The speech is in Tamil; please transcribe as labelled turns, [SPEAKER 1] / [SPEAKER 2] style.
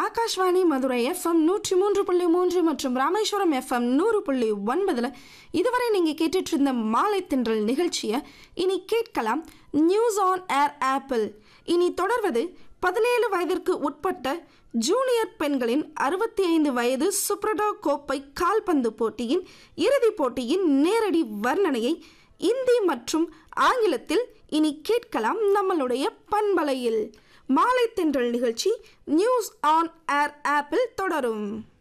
[SPEAKER 1] ஆகாஷ்வாணி மதுரை எஃப்எம் நூற்றி மூன்று புள்ளி மூன்று மற்றும் ராமேஸ்வரம் எஃப்எம் நூறு புள்ளி ஒன்பதில் இதுவரை நீங்கள் கேட்டுட்டு இருந்த மாலை தின்றல் நிகழ்ச்சியை இனி கேட்கலாம் நியூஸ் ஆன் ஏர் ஆப்பிள் இனி தொடர்வது பதினேழு வயதிற்கு உட்பட்ட ஜூனியர் பெண்களின் அறுபத்தி ஐந்து வயது சுப்ரடோ கோப்பை கால்பந்து போட்டியின் இறுதிப் போட்டியின் நேரடி வர்ணனையை இந்தி மற்றும் ஆங்கிலத்தில் இனி கேட்கலாம் நம்மளுடைய பண்பலையில் மாலை தென்றல் நிகழ்ச்சி நியூஸ் ஆன் ஏர் ஆப்பிள் தொடரும்